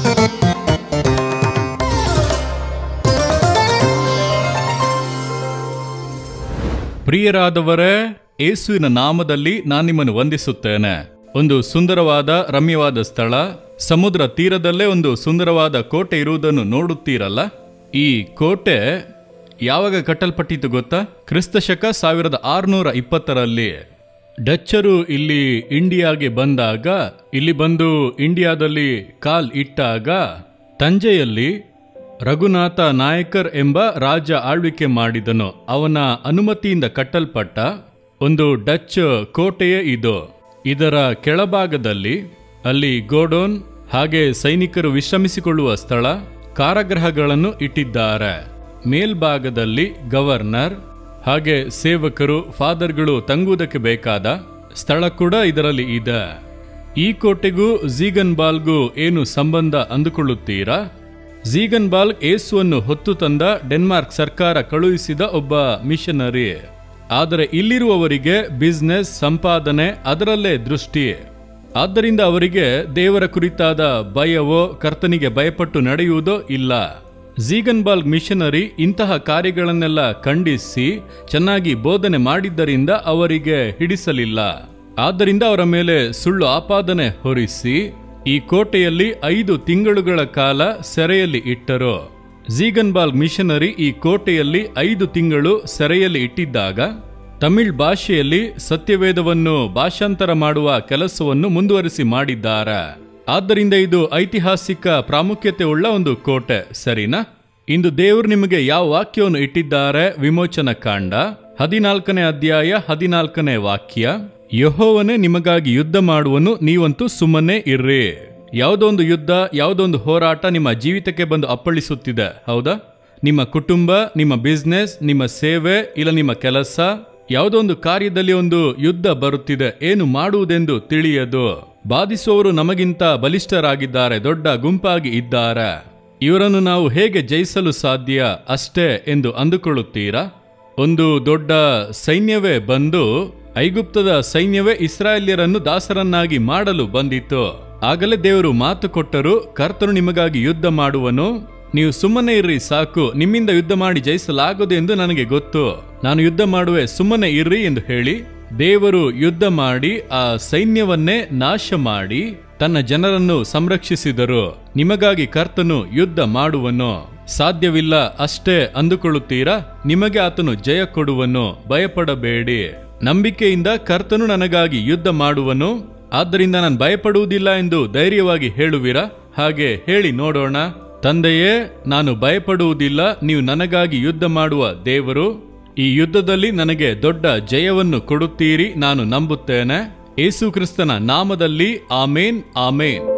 ಪ್ರಿಯರಾದವರೇ ಯೇಸುವಿನ ನಾಮದಲ್ಲಿ ನಾನು ನಿಮ್ಮನ್ನು ವಂದಿಸುತ್ತೇನೆ ಒಂದು ಸುಂದರವಾದ ರಮ್ಯವಾದ ಸ್ಥಳ ಸಮುದ್ರ ತೀರದಲ್ಲೇ ಒಂದು ಸುಂದರವಾದ ಕೋಟೆ ಇರುವುದನ್ನು ನೋಡುತ್ತೀರಲ್ಲ ಈ ಕೋಟೆ ಯಾವಾಗ ಕಟ್ಟಲ್ಪಟ್ಟಿತು ಗೊತ್ತಾ ಕ್ರಿಸ್ತಶಕ ಸಾವಿರದ ಆರುನೂರ ಇಪ್ಪತ್ತರಲ್ಲಿ ಡಚ್ಚರು ಇಲ್ಲಿ ಇಂಡಿಯಾಗೆ ಬಂದಾಗ ಇಲ್ಲಿ ಬಂದು ಇಂಡಿಯಾದಲ್ಲಿ ಕಾಲ್ ಇಟ್ಟಾಗ ತಂಜೆಯಲ್ಲಿ ರಘುನಾಥ ನಾಯಕರ್ ಎಂಬ ರಾಜ ಆಳ್ವಿಕೆ ಮಾಡಿದನು ಅವನ ಅನುಮತಿಯಿಂದ ಕಟ್ಟಲ್ಪಟ್ಟ ಒಂದು ಡಚ್ ಕೋಟೆಯೇ ಇದು ಇದರ ಕೆಳಭಾಗದಲ್ಲಿ ಅಲ್ಲಿ ಗೋಡೋನ್ ಹಾಗೆ ಸೈನಿಕರು ವಿಶ್ರಮಿಸಿಕೊಳ್ಳುವ ಸ್ಥಳ ಕಾರಾಗೃಹಗಳನ್ನು ಇಟ್ಟಿದ್ದಾರೆ ಮೇಲ್ಭಾಗದಲ್ಲಿ ಗವರ್ನರ್ ಹಾಗೆ ಸೇವಕರು ಫಾದರ್ಗಳು ತಂಗುವುದಕ್ಕೆ ಬೇಕಾದ ಸ್ಥಳ ಕೂಡ ಇದರಲ್ಲಿ ಇದೆ ಈ ಕೋಟೆಗೂ ಝೀಗನ್ ಬಾಲ್ಗೂ ಏನು ಸಂಬಂಧ ಅಂದುಕೊಳ್ಳುತ್ತೀರಾ ಝೀಗನ್ ಬಾಲ್ ಏಸುವನ್ನು ಹೊತ್ತು ತಂದ ಡೆನ್ಮಾರ್ಕ್ ಸರ್ಕಾರ ಕಳುಹಿಸಿದ ಒಬ್ಬ ಮಿಷನರಿ ಆದರೆ ಇಲ್ಲಿರುವವರಿಗೆ ಬಿಸ್ನೆಸ್ ಸಂಪಾದನೆ ಅದರಲ್ಲೇ ದೃಷ್ಟಿ ಆದ್ದರಿಂದ ಅವರಿಗೆ ದೇವರ ಕುರಿತಾದ ಭಯವೋ ಕರ್ತನಿಗೆ ಭಯಪಟ್ಟು ನಡೆಯುವುದೋ ಇಲ್ಲ ಝೀಗನ್ಬಾಲ್ ಮಿಷನರಿ ಇಂತಹ ಕಾರ್ಯಗಳನ್ನೆಲ್ಲ ಖಂಡಿಸಿ ಚೆನ್ನಾಗಿ ಬೋಧನೆ ಮಾಡಿದ್ದರಿಂದ ಅವರಿಗೆ ಹಿಡಿಸಲಿಲ್ಲ ಆದ್ದರಿಂದ ಅವರ ಮೇಲೆ ಸುಳ್ಳು ಆಪಾದನೆ ಹೊರಿಸಿ ಈ ಕೋಟೆಯಲ್ಲಿ ಐದು ತಿಂಗಳುಗಳ ಕಾಲ ಸೆರೆಯಲ್ಲಿ ಇಟ್ಟರು ಝೀಗನ್ಬಾಲ್ ಮಿಷನರಿ ಈ ಕೋಟೆಯಲ್ಲಿ ಐದು ತಿಂಗಳು ಸೆರೆಯಲ್ಲಿ ಇಟ್ಟಿದ್ದಾಗ ತಮಿಳ್ ಭಾಷೆಯಲ್ಲಿ ಸತ್ಯವೇದವನ್ನು ಭಾಷಾಂತರ ಮಾಡುವ ಕೆಲಸವನ್ನು ಮುಂದುವರಿಸಿ ಮಾಡಿದ್ದಾರೆ ಆದ್ದರಿಂದ ಇದು ಐತಿಹಾಸಿಕ ಪ್ರಾಮುಖ್ಯತೆ ಉಳ್ಳ ಒಂದು ಕೋಟೆ ಸರಿನಾ ಇಂದು ದೇವರು ನಿಮಗೆ ಯಾವ ವಾಕ್ಯವನ್ನು ಇಟ್ಟಿದ್ದಾರೆ ವಿಮೋಚನ ಕಾಂಡ ಹದಿನಾಲ್ಕನೇ ಅಧ್ಯಾಯ ಹದಿನಾಲ್ಕನೇ ವಾಕ್ಯ ಯಹೋವನೇ ನಿಮಗಾಗಿ ಯುದ್ಧ ಮಾಡುವನು ನೀವಂತೂ ಸುಮ್ಮನೆ ಇರ್ರಿ ಯಾವುದೋ ಒಂದು ಯುದ್ಧ ಯಾವುದೋ ಒಂದು ಹೋರಾಟ ನಿಮ್ಮ ಜೀವಿತಕ್ಕೆ ಬಂದು ಅಪ್ಪಳಿಸುತ್ತಿದೆ ಹೌದಾ ನಿಮ್ಮ ಕುಟುಂಬ ನಿಮ್ಮ ಬಿಸ್ನೆಸ್ ನಿಮ್ಮ ಸೇವೆ ಇಲ್ಲ ನಿಮ್ಮ ಕೆಲಸ ಯಾವುದೋ ಒಂದು ಕಾರ್ಯದಲ್ಲಿ ಒಂದು ಯುದ್ಧ ಬರುತ್ತಿದೆ ಏನು ಮಾಡುವುದೆಂದು ತಿಳಿಯದು ಬಾಧಿಸುವವರು ನಮಗಿಂತ ಬಲಿಷ್ಠರಾಗಿದ್ದಾರೆ ದೊಡ್ಡ ಗುಂಪಾಗಿ ಇದ್ದಾರೆ ಇವರನ್ನು ನಾವು ಹೇಗೆ ಜಯಿಸಲು ಸಾಧ್ಯ ಅಷ್ಟೇ ಎಂದು ಅಂದುಕೊಳ್ಳುತ್ತೀರಾ ಒಂದು ದೊಡ್ಡ ಸೈನ್ಯವೇ ಬಂದು ಐಗುಪ್ತದ ಸೈನ್ಯವೇ ಇಸ್ರಾಯೇಲ್ಯರನ್ನು ದಾಸರನ್ನಾಗಿ ಮಾಡಲು ಬಂದಿತ್ತು ಆಗಲೇ ದೇವರು ಮಾತು ಕೊಟ್ಟರು ಕರ್ತನು ನಿಮಗಾಗಿ ಯುದ್ಧ ಮಾಡುವನು ನೀವು ಸುಮ್ಮನೆ ಇರ್ರಿ ಸಾಕು ನಿಮ್ಮಿಂದ ಯುದ್ಧ ಮಾಡಿ ಜಯಿಸಲಾಗದು ಎಂದು ನನಗೆ ಗೊತ್ತು ನಾನು ಯುದ್ಧ ಮಾಡುವೆ ಸುಮ್ಮನೆ ಇರ್ರಿ ಎಂದು ಹೇಳಿ ದೇವರು ಯುದ್ಧ ಮಾಡಿ ಆ ಸೈನ್ಯವನ್ನೇ ನಾಶ ಮಾಡಿ ತನ್ನ ಜನರನ್ನು ಸಂರಕ್ಷಿಸಿದರು ನಿಮಗಾಗಿ ಕರ್ತನು ಯುದ್ಧ ಮಾಡುವನು ಸಾಧ್ಯವಿಲ್ಲ ಅಷ್ಟೇ ಅಂದುಕೊಳ್ಳುತ್ತೀರಾ ನಿಮಗೆ ಆತನು ಜಯ ಕೊಡುವನು ಭಯಪಡಬೇಡಿ ನಂಬಿಕೆಯಿಂದ ಕರ್ತನು ನನಗಾಗಿ ಯುದ್ಧ ಮಾಡುವನು ಆದ್ದರಿಂದ ನಾನು ಭಯಪಡುವುದಿಲ್ಲ ಎಂದು ಧೈರ್ಯವಾಗಿ ಹೇಳುವಿರಾ ಹಾಗೆ ಹೇಳಿ ನೋಡೋಣ ತಂದೆಯೇ ನಾನು ಭಯಪಡುವುದಿಲ್ಲ ನೀವು ನನಗಾಗಿ ಯುದ್ಧ ಮಾಡುವ ದೇವರು ಈ ಯುದ್ಧದಲ್ಲಿ ನನಗೆ ದೊಡ್ಡ ಜಯವನ್ನು ಕೊಡುತ್ತೀರಿ ನಾನು ನಂಬುತ್ತೇನೆ ಯೇಸು ಕ್ರಿಸ್ತನ ನಾಮದಲ್ಲಿ ಆಮೇನ್ ಆಮೇನ್